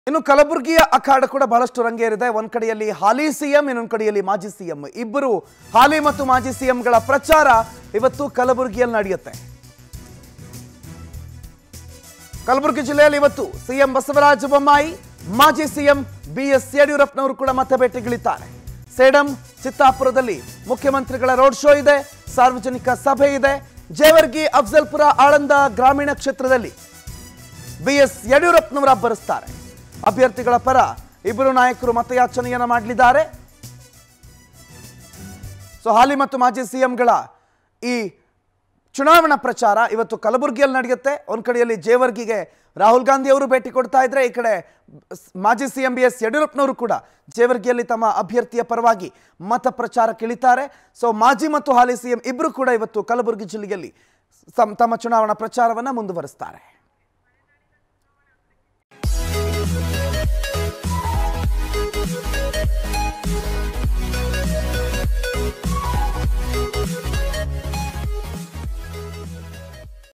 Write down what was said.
ಇನ್ನು ಕಲಬುರಗಿಯ ಅಖಾಡ ಕೂಡ ಬಹಳಷ್ಟು ರಂಗೇರಿದೆ ಒಂದ್ ಕಡೆಯಲ್ಲಿ ಹಾಲಿ ಸಿಎಂ ಇನ್ನೊಂದ್ ಕಡೆಯಲ್ಲಿ ಮಾಜಿ ಸಿಎಂ ಇಬ್ಬರು ಹಾಲಿ ಮತ್ತು ಮಾಜಿ ಸಿಎಂಗಳ ಪ್ರಚಾರ ಇವತ್ತು ಕಲಬುರಗಿಯಲ್ಲಿ ನಡೆಯುತ್ತೆ ಕಲಬುರಗಿ ಜಿಲ್ಲೆಯಲ್ಲಿ ಇವತ್ತು ಸಿಎಂ ಬಸವರಾಜ ಬೊಮ್ಮಾಯಿ ಮಾಜಿ ಸಿಎಂ ಬಿ ಎಸ್ ಯಡಿಯೂರಪ್ಪನವರು ಕೂಡ ಮತಬೇಟೆಗಿಳಿತಾರೆ ಸೇಡಂ ಚಿತ್ತಾಪುರದಲ್ಲಿ ಮುಖ್ಯಮಂತ್ರಿಗಳ ರೋಡ್ ಶೋ ಇದೆ ಸಾರ್ವಜನಿಕ ಸಭೆ ಇದೆ ಜೇವರ್ಗಿ ಅಫ್ಜಲ್ಪುರ ಆಳಂದ ಗ್ರಾಮೀಣ ಕ್ಷೇತ್ರದಲ್ಲಿ ಬಿ ಎಸ್ ಯಡಿಯೂರಪ್ಪನವರು ಅಬ್ಬರಿಸ್ತಾರೆ ಅಭ್ಯರ್ಥಿಗಳ ಪರ ಇಬ್ಬರು ನಾಯಕರು ಮತಯಾಚನೆಯನ್ನ ಮಾಡಲಿದ್ದಾರೆ ಸೊ ಹಾಲಿ ಮತ್ತು ಮಾಜಿ ಸಿಎಂಗಳ ಈ ಚುನಾವಣಾ ಪ್ರಚಾರ ಇವತ್ತು ಕಲಬುರಗಿಯಲ್ಲಿ ನಡೆಯುತ್ತೆ ಒಂದ್ ಕಡೆಯಲ್ಲಿ ಜೇವರ್ಗಿಗೆ ರಾಹುಲ್ ಗಾಂಧಿ ಅವರು ಭೇಟಿ ಕೊಡ್ತಾ ಇದ್ರೆ ಈ ಕಡೆ ಸ್- ಮಾಜಿ ಸಿಎಂ ಬಿ ಎಸ್ ಯಡಿಯೂರಪ್ಪನವರು ಕೂಡ ಜೇವರ್ಗಿಯಲ್ಲಿ ತಮ್ಮ ಅಭ್ಯರ್ಥಿಯ ಪರವಾಗಿ ಮತ ಪ್ರಚಾರಕ್ಕಿಳಿತಾರೆ ಸೊ ಮಾಜಿ ಮತ್ತು ಹಾಲಿ ಸಿಎಂ ಇಬ್ಬರು ಕೂಡ ಇವತ್ತು ಕಲಬುರಗಿ ಜಿಲ್ಲೆಯಲ್ಲಿ ಸಮ್- ತಮ್ಮ ಚುನಾವಣಾ ಪ್ರಚಾರವನ್ನ ಮುಂದುವರಿಸ್ತಾರೆ